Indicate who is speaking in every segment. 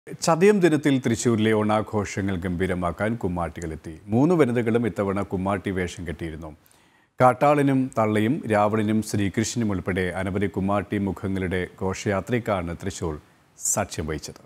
Speaker 1: ചതയം ദിനത്തിൽ തൃശൂരിലെ ഓണാഘോഷങ്ങൾ ഗംഭീരമാക്കാൻ കുമ്മാട്ടികളെത്തി മൂന്ന് വനിതകളും ഇത്തവണ കുമ്മാട്ടി വേഷം കെട്ടിയിരുന്നു കാട്ടാളനും തള്ളയും രാവണനും ശ്രീകൃഷ്ണനും ഉൾപ്പെടെ അനവധി കുമ്മാട്ടി മുഖങ്ങളുടെ ഘോഷയാത്രയ്ക്കാണ് തൃശൂർ സാക്ഷ്യം വഹിച്ചത്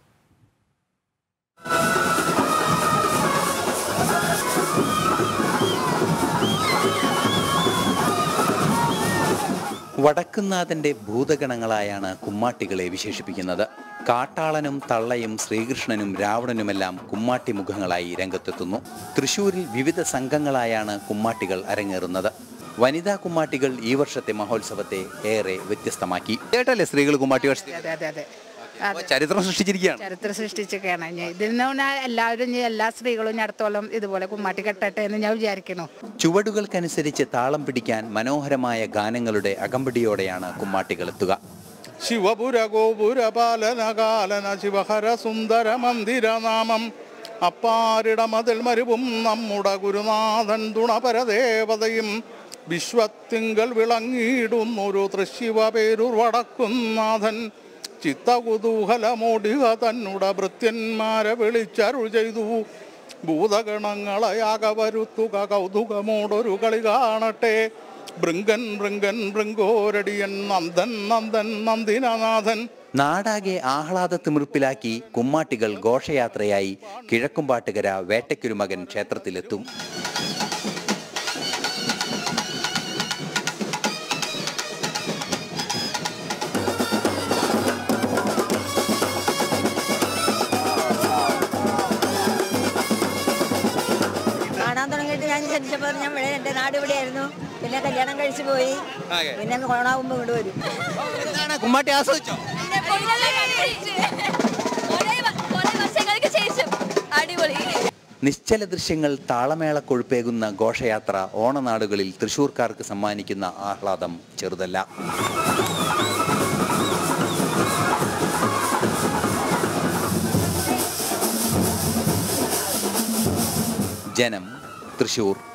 Speaker 2: വടക്കുന്നാഥന്റെ ഭൂതഗണങ്ങളായാണ് കുമ്മാട്ടികളെ വിശേഷിപ്പിക്കുന്നത് കാട്ടാളനും തള്ളയും ശ്രീകൃഷ്ണനും രാവണനുമെല്ലാം കുമ്മാട്ടി മുഖങ്ങളായി രംഗത്തെത്തുന്നു തൃശൂരിൽ വിവിധ സംഘങ്ങളായാണ് കുമ്മാട്ടികൾ അരങ്ങേറുന്നത് വനിതാ കുമ്മാട്ടികൾ ഈ വർഷത്തെ മഹോത്സവത്തെ ഏറെ വ്യത്യസ്തമാക്കി കേട്ടല്ലേ സ്ത്രീകൾ കുമ്മാട്ടി വേഷത്തിൽ?
Speaker 3: അതെ അതെ അതെ
Speaker 2: അപ്പൊ ചരിത്രം സൃഷ്ടിച്ചിരിക്കുകയാണ്
Speaker 3: ചരിത്രം സൃഷ്ടിച്ചൊക്കെയാണ് ഞാൻ ഇതിൽ നിന്ന് എല്ലാവരും ഇനി എല്ലാ സ്ത്രീകളും ഇനി അടുത്തോളം ഇതുപോലെ കുമ്മാട്ടി കെട്ടട്ടെ എന്ന് ഞാൻ വിചാരിക്കുന്നു
Speaker 2: ചുവടുകൾക്കനുസരിച്ച് താളം പിടിക്കാൻ മനോഹരമായ ഗാനങ്ങളുടെ അകമ്പടിയോടെയാണ് കുമ്മാട്ടികൾ എത്തുക
Speaker 4: ശിവപുര ഗോപുര പാലനകാലന ശിവഹര സുന്ദര മന്ദിരനാമം അപ്പാരിടമതിൽ മരുവും നമ്മുടെ ഗുരുനാഥൻ തുണപരദേവതയും വിശ്വത്തിങ്കൽ വിളങ്ങിയിടുന്നൊരു തൃശിവ പേരൂർ വടക്കുന്നാഥൻ ചിത്തകുതൂഹലമോടിക തന്നുട ഭൃത്യന്മാരെ വിളിച്ചരുൾ ചെയ്തു ഭൂതഗണങ്ങളെയാക വരുത്തുക കൗതുകമോടൊരു കളി കാണട്ടെ ഭൃങ്കൻ ഭൃങ്കൻ ഭൃങ്കോരടിയൻ നന്ദൻ നന്ദൻ നന്ദിനനാഥൻ
Speaker 2: നാടാകെ ആഹ്ലാദ തിമിർപ്പിലാക്കി കുമ്മാട്ടികൾ ഘോഷയാത്രയായി കിഴക്കുംപാട്ടുകര വേട്ടയ്ക്കൊരുമകൻ ക്ഷേത്രത്തിലെത്തും
Speaker 5: കാണാൻ തുടങ്ങിയിട്ട് ഞാൻ ജനിച്ചപ്പോൾ ഞാൻ ഇവിടെ എൻ്റെ നാട് ഇവിടെയായിരുന്നു പിന്നെ കല്യാണം കഴിച്ചു പോയി പിന്നെ ഓണാകുമ്പോൾ ഇങ്ങോട്ട് വരും
Speaker 2: എന്താണ് കുമ്മാട്ടി ആസ്വദിച്ചോ
Speaker 6: വർഷങ്ങൾക്ക് ശേഷം അടിപൊളി
Speaker 2: നിശ്ചല ദൃശ്യങ്ങൾ താളമേള കൊഴുപ്പേകുന്ന ഘോഷയാത്ര ഓണനാടുകളിൽ തൃശൂർക്കാർക്ക് സമ്മാനിക്കുന്ന ആഹ്ലാദം ചെറുതല്ല ജനം തൃശൂർ